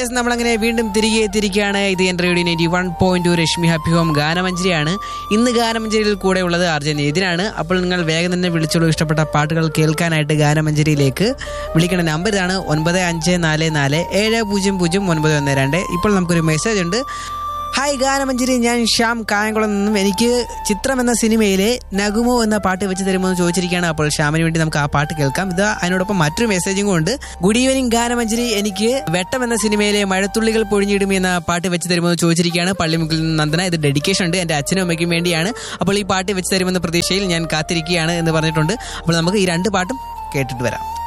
yes നമ്മളങ്ങനെ വീണ്ടും തിരികെ എത്തിയിരിക്കുകയാണ് ഇത് എൻ്റെ radio ninety one point two Rashmi happy home ഗാനമഞ്ജരിയാണ് ഇന്ന് ഗാനമഞ്ജരിയിൽ കൂടെ ഉള്ളത് അർജൻ ഇതിനാണ് അപ്പോൾ നിങ്ങൾ വേഗം തന്നെ വിളിച്ചോളൂ ഇഷ്ടപ്പെട്ട പാട്ടുകൾ കേൾക്കാനായിട്ട് ഗാനമഞ്ജരിയിലേക്ക് വിളിക്കേണ്ട നമ്പർ ഇതാണ് ഒൻപത് അഞ്ച് നാല് നാല് ഏഴ് പൂജ്യം പൂജ്യം ഒൻപത് ഒന്ന് രണ്ട് ഇപ്പോൾ നമുക്കൊരു മെസ്സേജ് ഉണ്ട് ഹായ് ഗാനമഞ്ജരി ഞാൻ ശ്യാം കായംകുളം നിന്നും എനിക്ക് ചിത്രം എന്ന സിനിമയിലെ നഗുമോ എന്ന പാട്ട് വെച്ച് തരുമോ എന്ന് ചോദിച്ചിരിക്കുകയാണ് അപ്പോൾ ശ്യാമിന് വേണ്ടി നമുക്ക് ആ പാട്ട് കേൾക്കാം ഇത് അതിനോടൊപ്പം മറ്റൊരു മെസ്സേജും കൊണ്ട് ഗുഡ് ഈവനിങ് ഗാനമഞ്ജരി എനിക്ക് വെട്ടം എന്ന സിനിമയിലെ മഴത്തുള്ളികൾ പൊഴിഞ്ഞിടും എന്ന പാട്ട് വെച്ച് തരുമോ എന്ന് ചോദിച്ചിരിക്കുകയാണ് പള്ളിമുക്കിൽ നിന്ന് നന്ദന ഇത് ഡെഡിക്കേഷൻ ഉണ്ട് എൻ്റെ അച്ഛനും അമ്മയ്ക്കും വേണ്ടിയാണ് അപ്പോൾ ഈ പാട്ട് വെച്ച് തരുമെന്ന പ്രതീക്ഷയിൽ ഞാൻ കാത്തിരിക്കുകയാണ് എന്ന് പറഞ്ഞിട്ടുണ്ട് അപ്പോൾ നമുക്ക് ഈ രണ്ട് പാട്ടും കേട്ടിട്ട് വരാം